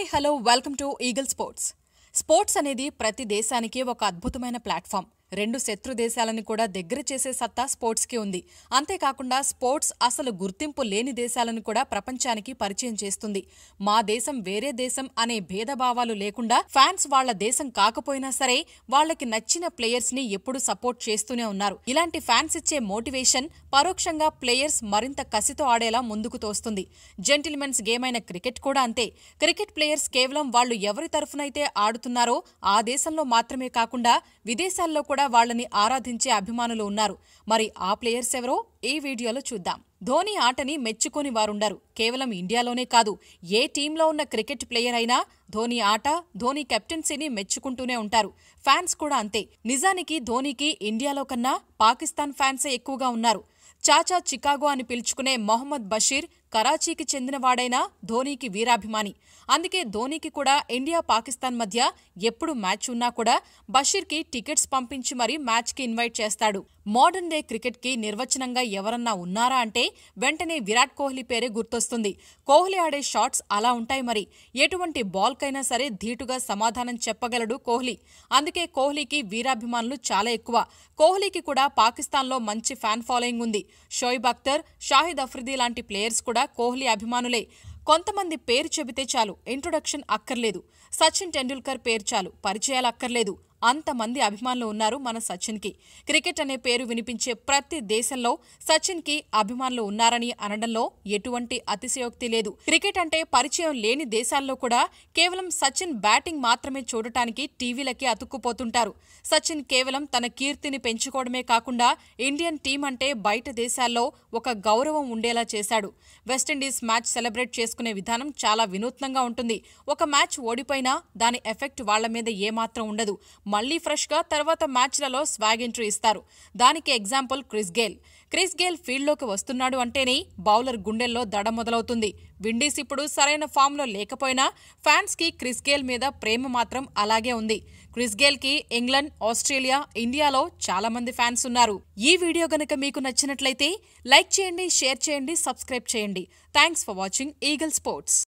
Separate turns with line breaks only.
hi hello welcome to eagle sports sports అనేది ప్రతి దేశానికి ఒక అద్భుతమైన ప్లాట్ఫామ్ రెండు శత్రు దేశాలను కూడా దగ్గర చేసే సత్తా స్పోర్ట్స్కి ఉంది అంతేకాకుండా స్పోర్ట్స్ అసలు గుర్తింపు లేని దేశాలను కూడా ప్రపంచానికి పరిచయం చేస్తుంది మా దేశం వేరే దేశం అనే భేదభావాలు లేకుండా ఫ్యాన్స్ వాళ్ళ దేశం కాకపోయినా సరే వాళ్ళకి నచ్చిన ప్లేయర్స్ ని ఎప్పుడు సపోర్ట్ చేస్తూనే ఉన్నారు ఇలాంటి ఫ్యాన్స్ ఇచ్చే మోటివేషన్ పరోక్షంగా ప్లేయర్స్ మరింత కసితో ఆడేలా ముందుకు తోస్తుంది జెంటిల్మెన్స్ గేమ్ అయిన క్రికెట్ కూడా అంతే క్రికెట్ ప్లేయర్స్ కేవలం వాళ్ళు ఎవరి తరఫునైతే ఆడుతున్నారో ఆ దేశంలో మాత్రమే కాకుండా విదేశాల్లో కూడా వాళ్ళని ఆరాధించే అభిమానులు ఉన్నారు మరి ఆ ప్లేయర్స్ ఎవరో ఈ వీడియోలో చూద్దాం ధోని ఆటని మెచ్చుకోని వారుండరు కేవలం ఇండియాలోనే కాదు ఏ టీంలో ఉన్న క్రికెట్ ప్లేయర్ అయినా ధోని ఆట ధోని కెప్టెన్సీని మెచ్చుకుంటూనే ఉంటారు ఫ్యాన్స్ కూడా అంతే నిజానికి ధోనికి ఇండియాలో కన్నా పాకిస్తాన్ ఫ్యాన్సే ఎక్కువగా ఉన్నారు చాచా చికాగో అని పిలుచుకునే మొహమ్మద్ బషీర్ కరాచీకి చెందినవాడైనా ధోనీకి వీరాభిమాని అందుకే ధోనీకి కూడా ఇండియా పాకిస్తాన్ మధ్య ఎప్పుడు మ్యాచ్ ఉన్నా కూడా బషీర్కి టికెట్స్ పంపించి మరీ మ్యాచ్కి ఇన్వైట్ చేస్తాడు మోడర్న్ డే క్రికెట్కి నిర్వచనంగా ఎవరన్నా ఉన్నారా అంటే వెంటనే విరాట్ కోహ్లీ పేరే గుర్తొస్తుంది కోహ్లీ ఆడే షాట్స్ అలా ఉంటాయి మరి ఎటువంటి బాల్కైనా సరే ధీటుగా సమాధానం చెప్పగలడు కోహ్లీ అందుకే కోహ్లీకి వీరాభిమానులు చాలా ఎక్కువ కోహ్లీకి కూడా పాకిస్తాన్లో మంచి ఫ్యాన్ ఫాలోయింగ్ ఉంది షోయిబ్ అఖ్తర్ షాహిద్ అఫ్రిది లాంటి ప్లేయర్స్ కూడా కోహ్లీ అభిమానులే కొంతమంది పేరు చెబితే చాలు ఇంట్రొడక్షన్ అక్కర్లేదు సచిన్ టెండూల్కర్ పేరు చాలు పరిచయాలు అక్కర్లేదు అంతమంది అభిమానులు ఉన్నారు మన సచిన్కి క్రికెట్ అనే పేరు వినిపించే ప్రతి దేశంలో సచిన్కి అభిమానులు ఉన్నారని అనడంలో ఎటువంటి అతిశయోక్తి లేదు క్రికెట్ అంటే పరిచయం లేని దేశాల్లో కూడా కేవలం సచిన్ బ్యాటింగ్ మాత్రమే చూడటానికి టీవీలకి అతుక్కుపోతుంటారు సచిన్ కేవలం తన కీర్తిని పెంచుకోవడమే కాకుండా ఇండియన్ టీం అంటే బయట దేశాల్లో ఒక గౌరవం ఉండేలా చేశాడు వెస్టిండీస్ మ్యాచ్ సెలబ్రేట్ చేసుకునే విధానం చాలా వినూత్నంగా ఉంటుంది ఒక మ్యాచ్ ఓడిపోయినా దాని ఎఫెక్ట్ వాళ్ల మీద ఏమాత్రం ఉండదు మళ్లీ ఫ్రెష్గా తర్వాత మ్యాచ్లలో స్వాగ్ ఎంట్రీ ఇస్తారు దానికి example Chris Gayle Chris Gayle ఫీల్డ్లోకి వస్తున్నాడు అంటేనే బౌలర్ గుండెల్లో దడ మొదలవుతుంది విండీస్ ఇప్పుడు సరైన ఫామ్లో లేకపోయినా ఫ్యాన్స్కి క్రిస్ గేల్ మీద ప్రేమ మాత్రం అలాగే ఉంది క్రిస్ గేల్కి ఇంగ్లాండ్ ఆస్ట్రేలియా ఇండియాలో చాలా మంది ఫ్యాన్స్ ఉన్నారు ఈ వీడియో గనక మీకు నచ్చినట్లయితే లైక్ చేయండి షేర్ చేయండి సబ్స్క్రైబ్ చేయండి thanks for watching eagle sports